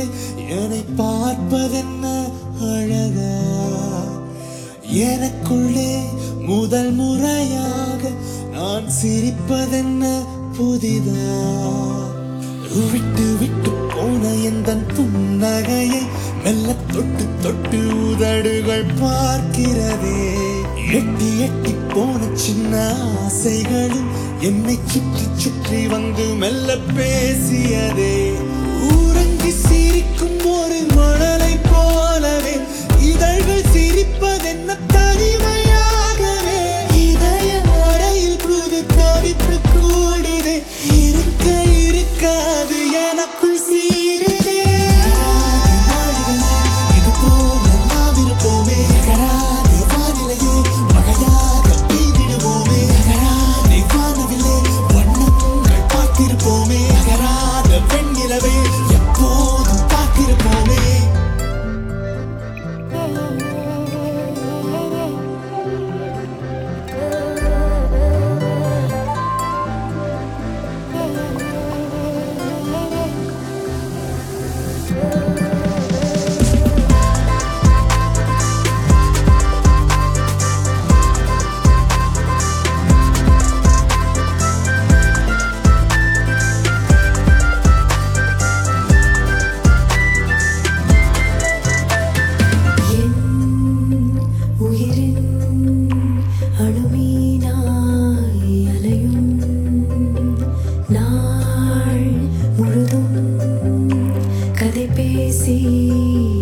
என்னை பார்ப்பதென்ன அழகா எனக்குள்ளே முதல் முறையாக நான் சிரிப்பதென்ன புதிதா விட்டு விட்டு போன எந்த புன்னகையை மெல்ல தொட்டு தொட்டு உதடுகள் பார்க்கிறதே எட்டி எட்டி போன சின்ன ஆசைகளும் என்னை சுற்றி சுற்றி வந்து மெல்ல பேசியதே ஊரங்கி சிரிக்கும் ஒரு மணலை போலவே இதழ்கள் சிரிப்பதென்ன தனிமையாகவே இதய அறையில் புது தவிப்பு கூடுதே இருக்க இருக்காது எனக்குள் சீருதே இது போல நாம் இருப்போமே கராதே வானிலையே மழையாக பெய்திடுவோமே கராதே வானவில்லை வண்ணங்கள் பார்த்திருப்போமே கராத வெண்ணிலவே எப்போதும் பார்த்திருப்போமே என் உயிரின் அணுமீனாய் அலையும் நாள் முழுதும் கதை பேசி